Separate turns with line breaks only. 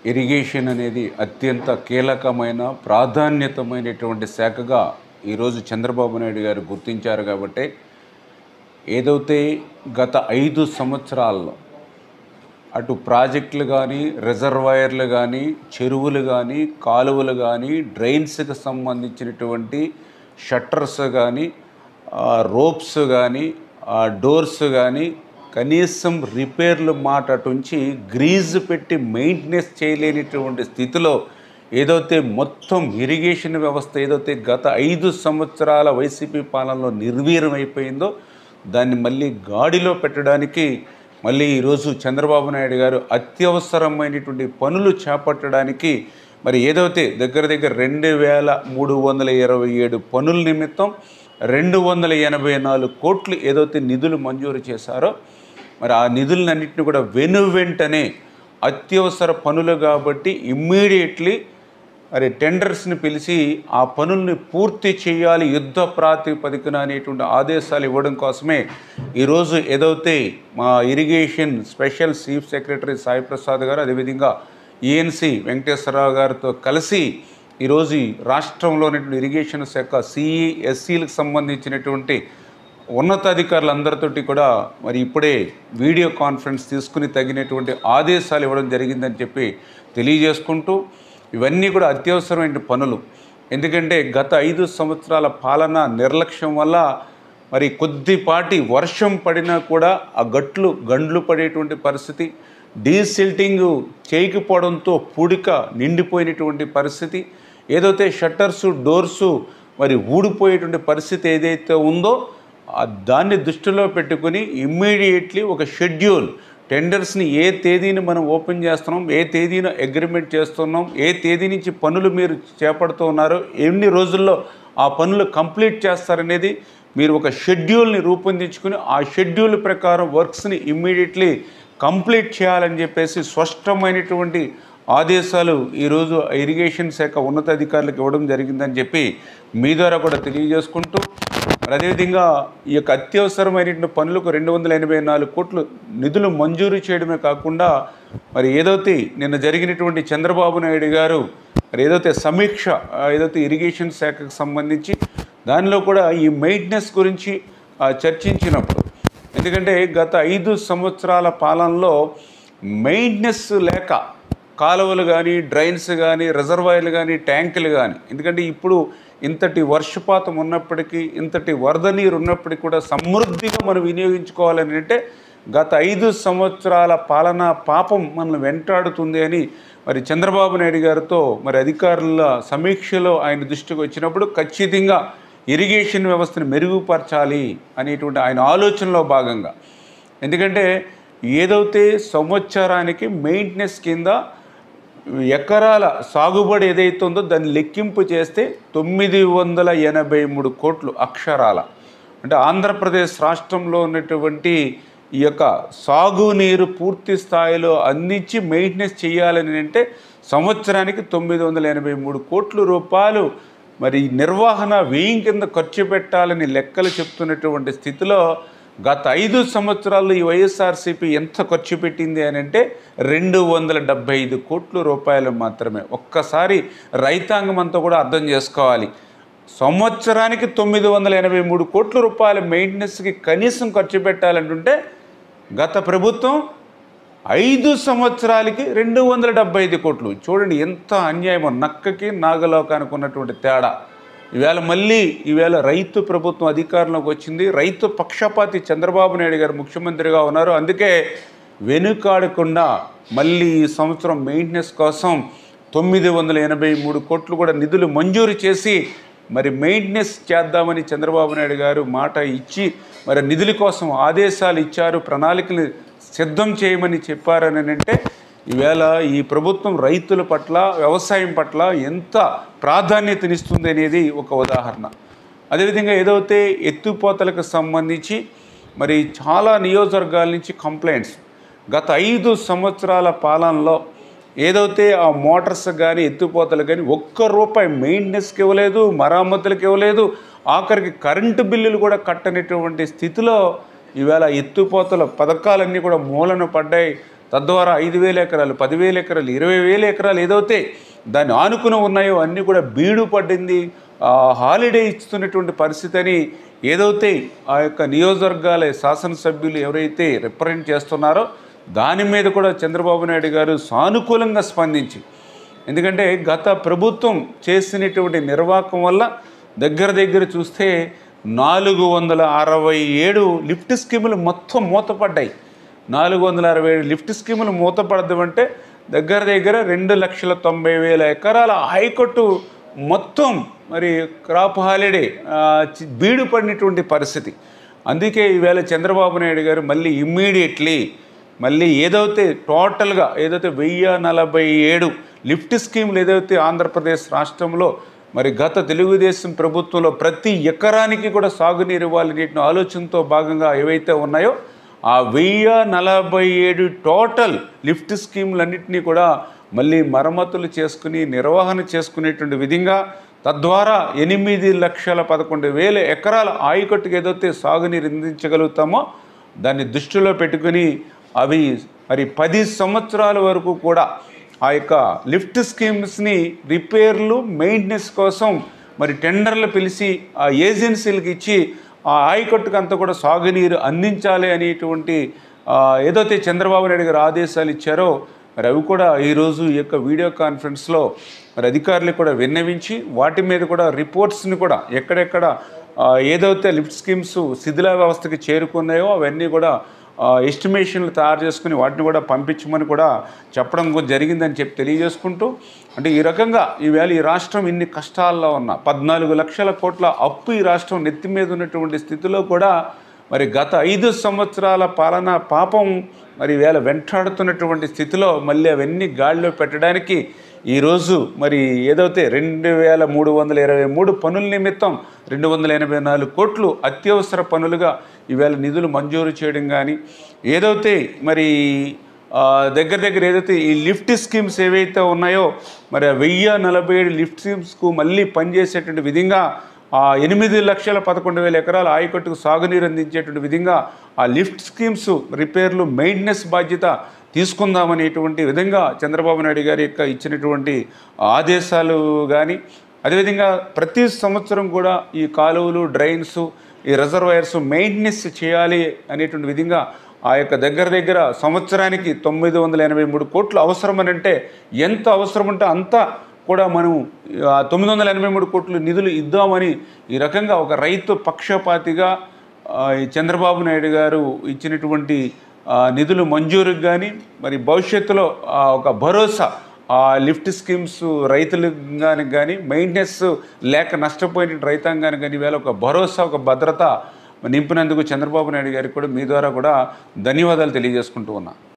irrigation అనేది అత్యంత కీలకమైన ప్రాధాన్యతమైనటువంటి శాఖగా ఈరోజు చంద్రబాబు నాయుడు గారు గుర్తించారు కాబట్టి ఏదైతే గత ఐదు సంవత్సరాల్లో అటు ప్రాజెక్టులు కానీ రిజర్వాయర్లు కానీ చెరువులు కానీ కాలువలు కానీ డ్రైన్స్కి సంబంధించినటువంటి షట్టర్స్ కానీ రోప్స్ కానీ డోర్స్ కానీ కనీసం రిపేర్లు మాట అటుంచి గ్రీజ్ పెట్టి మెయింటెనెన్స్ చేయలేనిటువంటి స్థితిలో ఏదైతే మొత్తం ఇరిగేషన్ వ్యవస్థ ఏదైతే గత ఐదు సంవత్సరాల వైసీపీ పాలనలో నిర్వీర్యం అయిపోయిందో దాన్ని మళ్ళీ గాడిలో పెట్టడానికి మళ్ళీ ఈరోజు చంద్రబాబు నాయుడు గారు అత్యవసరమైనటువంటి పనులు చేపట్టడానికి మరి ఏదైతే దగ్గర దగ్గర రెండు వేల మూడు వందల ఇరవై ఏడు పనుల నిమిత్తం రెండు వందల ఎనభై నాలుగు కోట్లు ఏదైతే నిధులు మంజూరు చేశారో మరి ఆ నిధులన్నింటినీ కూడా వెను వెంటనే అత్యవసర పనులు కాబట్టి ఇమ్మీడియట్లీ మరి టెండర్స్ని పిలిచి ఆ పనుల్ని పూర్తి చేయాలి యుద్ధ ప్రాతిపదికన అనేటువంటి ఆదేశాలు ఇవ్వడం కోసమే ఈరోజు ఏదైతే మా irrigation special chief secretary Sai Prasad గారు అదేవిధంగా ఈఎన్సి వెంకటేశ్వరరావు గారితో కలిసి ఈరోజు ఈ రాష్ట్రంలోని ఇరిగేషన్ శాఖ సిఈ ఎస్సీలకు సంబంధించినటువంటి ఉన్నతాధికారులందరితోటి కూడా మరి ఇప్పుడే వీడియో కాన్ఫరెన్స్ తీసుకుని తగినటువంటి ఆదేశాలు ఇవ్వడం జరిగిందని చెప్పి తెలియజేసుకుంటూ ఇవన్నీ కూడా అత్యవసరమైన పనులు ఎందుకంటే గత ఐదు సంవత్సరాల పాలన నిర్లక్ష్యం వల్ల మరి కొద్దిపాటి వర్షం పడినా కూడా ఆ గట్లు గండ్లు పడేటువంటి పరిస్థితి డీసిల్టింగ్ చేయకపోవడంతో పూడిక నిండిపోయినటువంటి పరిస్థితి ఏదైతే షట్టర్సు డోర్సు మరి ఊడిపోయేటువంటి పరిస్థితి ఏదైతే ఉందో ఆ దాన్ని దృష్టిలో పెట్టుకుని ఇమ్మీడియట్లీ ఒక షెడ్యూల్ టెండర్స్ని ఏ తేదీని మనం ఓపెన్ చేస్తున్నాం ఏ తేదీన అగ్రిమెంట్ చేస్తున్నాం ఏ తేదీ నుంచి పనులు మీరు చేపడుతూ ఉన్నారో ఎన్ని రోజుల్లో ఆ పనులు కంప్లీట్ చేస్తారనేది మీరు ఒక షెడ్యూల్ని రూపొందించుకుని ఆ షెడ్యూల్ ప్రకారం వర్క్స్ని ఇమ్మీడియట్లీ కంప్లీట్ చేయాలని చెప్పేసి స్పష్టమైనటువంటి ఆదేశాలు ఈరోజు ఇరిగేషన్ శాఖ ఉన్నతాధికారులకు ఇవ్వడం జరిగిందని చెప్పి మీ ద్వారా కూడా తెలియజేసుకుంటూ మరి అదేవిధంగా ఈ యొక్క అత్యవసరమైనటువంటి పనులకు రెండు వందల ఎనభై నాలుగు కోట్లు నిధులు మంజూరు చేయడమే కాకుండా మరి ఏదైతే నిన్న జరిగినటువంటి చంద్రబాబు నాయుడు గారు మరి ఏదైతే సమీక్ష ఆ, ఏదైతే ఇరిగేషన్ శాఖకు సంబంధించి దానిలో కూడా ఈ మెయింటెనెన్స్ గురించి ఆ, చర్చించినప్పుడు ఎందుకంటే గత ఐదు సంవత్సరాల పాలనలో మెయింటెనెన్స్ లేక కాలువలు కానీ డ్రైన్స్ కానీ రిజర్వాయర్లు కానీ ట్యాంకులు కానీ ఎందుకంటే ఇప్పుడు ఇంతటి వర్షపాతం ఉన్నప్పటికీ ఇంతటి వరద నీరు ఉన్నప్పటికీ కూడా సమృద్ధిగా మనం వినియోగించుకోవాలని అంటే గత ఐదు సంవత్సరాల పాలన పాపం మనల్ని వెంటాడుతుంది అని మరి చంద్రబాబు నాయుడు గారితో మరి అధికారుల సమీక్షలో ఆయన దృష్టికి వచ్చినప్పుడు ఖచ్చితంగా ఇరిగేషన్ వ్యవస్థను మెరుగుపరచాలి అనేటువంటి ఆయన ఆలోచనలో భాగంగా ఎందుకంటే ఏదైతే సంవత్సరానికి మెయింటెనెన్స్ కింద ఎకరాల సాగుబడి ఏదైతే ఉందో దాన్ని లెక్కింపు చేస్తే తొమ్మిది వందల ఎనభై మూడు కోట్లు అక్షరాల అంటే ఆంధ్రప్రదేశ్ రాష్ట్రంలో ఉన్నటువంటి ఈ యొక్క సాగునీరు పూర్తి స్థాయిలో అందించి మెయింటెనెన్స్ చేయాలని అంటే సంవత్సరానికి తొమ్మిది వందల ఎనభై మూడు కోట్ల రూపాయలు మరి నిర్వహణ వ్యయం కింద ఖర్చు పెట్టాలని లెక్కలు చెప్తున్నటువంటి స్థితిలో గత ఐదు సంవత్సరాల్లో ఈ వైఎస్ఆర్సీపీ ఎంత ఖర్చు పెట్టింది అని అంటే రెండు వందల డెబ్బై ఐదు కోట్ల రూపాయలు మాత్రమే ఒక్కసారి రైతాంగం అంతా కూడా అర్థం చేసుకోవాలి సంవత్సరానికి తొమ్మిది వందల ఎనభై మూడు కోట్ల రూపాయల మెయింటెనెన్స్కి కనీసం ఖర్చు పెట్టాలంటుంటే గత ప్రభుత్వం ఐదు సంవత్సరాలకి రెండు వందల డెబ్బై ఐదు కోట్లు చూడండి ఎంత అన్యాయమో నక్కకి నాగలోకానికి ఉన్నటువంటి తేడా ఈవేళ మళ్ళీ ఈవేళ రైతు ప్రభుత్వం అధికారంలోకి వచ్చింది రైతు పక్షపాతి చంద్రబాబు నాయుడు గారు ముఖ్యమంత్రిగా ఉన్నారు అందుకే వెనుకాడకుండా మళ్ళీ ఈ సంవత్సరం మెయింటెనెన్స్ కోసం తొమ్మిది వందల ఎనభై మూడు కోట్లు కూడా నిధులు మంజూరు చేసి మరి మెయింటెనెన్స్ చేద్దామని చంద్రబాబు నాయుడు గారు మాట ఇచ్చి మరి నిధుల కోసం ఆదేశాలు ఇచ్చారు ప్రణాళికలు సిద్ధం చేయమని చెప్పారని అంటే ఈవేళ ఈ ప్రభుత్వం రైతుల పట్ల వ్యవసాయం పట్ల ఎంత ప్రాధాన్యతనిస్తుంది అనేది ఒక ఉదాహరణ అదేవిధంగా ఏదైతే ఎత్తుపోతలకు సంబంధించి మరి చాలా నియోజకవర్గాల నుంచి కంప్లైంట్స్ గత ఐదు సంవత్సరాల పాలనలో ఏదైతే ఆ మోటార్స్ కానీ ఎత్తుపోతలు కానీ ఒక్క రూపాయి మెయింటెనెన్స్కి ఇవ్వలేదు మరమ్మతులకు ఇవ్వలేదు ఆఖరికి కరెంటు బిల్లులు కూడా కట్టనటువంటి స్థితిలో ఈవేళ ఎత్తుపోతల పథకాలన్నీ కూడా మూలన పడ్డాయి తద్వారా ఐదు వేల ఎకరాలు పదివేల ఎకరాలు ఇరవై వేల ఎకరాలు ఏదైతే దాన్ని ఆనుకుని ఉన్నాయో అన్నీ కూడా బీడు పడింది ఆ, హాలిడే ఇస్తున్నటువంటి పరిస్థితి అని ఏదైతే ఆ యొక్క నియోజకవర్గాల శాసనసభ్యులు ఎవరైతే రిప్రజెంట్ చేస్తున్నారో దాని మీద కూడా చంద్రబాబు నాయుడు గారు సానుకూలంగా స్పందించి ఎందుకంటే గత ప్రభుత్వం చేసినటువంటి నిర్వాహకం వల్ల దగ్గర దగ్గర చూస్తే నాలుగు వందల అరవై ఏడు లిఫ్ట్ స్కీములు మొత్తం మూతపడ్డాయి నాలుగు వందల అరవై ఏడు లిఫ్ట్ స్కీములు మూతపడదు అంటే దగ్గర దగ్గర రెండు లక్షల తొంభై వేల ఎకరాల హైకోర్టు మొత్తం మరి క్రాప్ హాలిడే ఆ, చి- బీడు పడినటువంటి పరిస్థితి అందుకే ఈవేళ చంద్రబాబు నాయుడు గారు మళ్ళీ ఇమ్మీడియట్లీ మళ్ళీ ఏదైతే టోటల్గా ఏదైతే వెయ్యి నలభై ఏడు లిఫ్ట్ స్కీములు ఏదైతే ఆంధ్రప్రదేశ్ రాష్ట్రంలో మరి గత తెలుగుదేశం ప్రభుత్వంలో ప్రతి ఎకరానికి కూడా సాగునీరు ఇవ్వాలనే ఆలోచనతో భాగంగా ఏవైతే ఉన్నాయో ఆ వెయ్యి నలభై ఏడు టోటల్ లిఫ్ట్ స్కీములన్నింటినీ కూడా మళ్ళీ మరమ్మతులు చేసుకుని నిర్వహణ చేసుకునేటువంటి విధంగా తద్వారా ఎనిమిది లక్షల పదకొండు వేల ఎకరాల ఆయకట్టుకు ఏదైతే సాగునీరు అందించగలుగుతామో దాన్ని దృష్టిలో పెట్టుకుని అవి మరి పది సంవత్సరాల వరకు కూడా ఆ యొక్క లిఫ్ట్ స్కీమ్స్ని రిపేర్లు మెయింటెనెన్స్ కోసం మరి టెండర్లు పిలిచి ఆ ఏజెన్సీలకు ఇచ్చి ఆ ఆయకట్టుకు అంతా కూడా సాగునీరు అందించాలి అనేటువంటి ఆ, ఏదైతే చంద్రబాబు నాయుడు గారు ఆదేశాలు ఇచ్చారో మరి అవి కూడా ఈరోజు ఈ యొక్క వీడియో కాన్ఫరెన్స్లో మరి అధికారులు కూడా విన్నవించి వాటి మీద కూడా రిపోర్ట్స్ని కూడా ఎక్కడెక్కడ ఆ, ఏదైతే లిఫ్ట్ స్కీమ్స్ శిథిల వ్యవస్థకి చేరుకున్నాయో అవన్నీ కూడా ఆ, ఎస్టిమేషన్లు తయారు చేసుకుని వాటిని కూడా పంపించమని కూడా చెప్పడం కూడా జరిగిందని చెప్పి తెలియజేసుకుంటూ అంటే ఈ రకంగా ఈవేళ ఈ రాష్ట్రం ఇన్ని కష్టాల్లో ఉన్న పద్నాలుగు లక్షల కోట్ల అప్పు ఈ రాష్ట్రం నెత్తి మీద ఉన్నటువంటి స్థితిలో కూడా మరి గత ఐదు సంవత్సరాల పాలన పాపం మరి వేళ వెంటాడుతున్నటువంటి స్థితిలో మళ్ళీ అవన్నీ గాడిలో పెట్టడానికి ఈరోజు మరి ఏదైతే రెండు వేల మూడు వందల ఇరవై మూడు పనుల నిమిత్తం రెండు వందల ఎనభై నాలుగు కోట్లు అత్యవసర పనులుగా ఈవేళ నిధులు మంజూరు చేయడం కానీ ఏదైతే మరి ఆ, దగ్గర దగ్గర ఏదైతే ఈ లిఫ్ట్ స్కీమ్స్ ఏవైతే ఉన్నాయో మరి ఆ వెయ్యి నలభై ఏడు లిఫ్ట్ స్కీమ్స్కు మళ్ళీ పనిచేసేటువంటి విధంగా ఆ ఎనిమిది లక్షల పదకొండు వేల ఎకరాల ఆయకట్టుకు సాగునీరు అందించేటువంటి విధంగా ఆ లిఫ్ట్ స్కీమ్స్ రిపేర్లు మెయింటెనెన్స్ బాధ్యత తీసుకుందామనేటువంటి విధంగా చంద్రబాబు నాయుడు గారి యొక్క ఇచ్చినటువంటి ఆదేశాలు కానీ అదేవిధంగా ప్రతి సంవత్సరం కూడా ఈ కాలువలు డ్రైన్స్ ఈ రిజర్వాయర్స్ మెయింటెనెన్స్ చేయాలి అనేటువంటి విధంగా ఆ యొక్క దగ్గర దగ్గర సంవత్సరానికి తొమ్మిది వందల ఎనభై మూడు కోట్లు అవసరం అని అంటే ఎంత అవసరం ఉంటే అంత కూడా మనం ఆ, తొమ్మిది వందల ఎనభై మూడు కోట్లు నిధులు ఇద్దామని ఈ రకంగా ఒక రైతు పక్షపాతిగా ఆ, ఈ చంద్రబాబు నాయుడు గారు ఇచ్చినటువంటి ఆ, నిధులు మంజూరుకి కానీ మరి భవిష్యత్తులో ఆ, ఒక భరోసా ఆ లిఫ్ట్ స్కీమ్స్ రైతులకు కానీ మెయింటెనెన్స్ లేక నష్టపోయిన రైతాంగానికి కానీ వేళ ఒక భరోసా ఒక భద్రత నింపినందుకు చంద్రబాబు నాయుడు గారికి కూడా మీ ద్వారా కూడా ధన్యవాదాలు తెలియజేసుకుంటూ ఉన్నా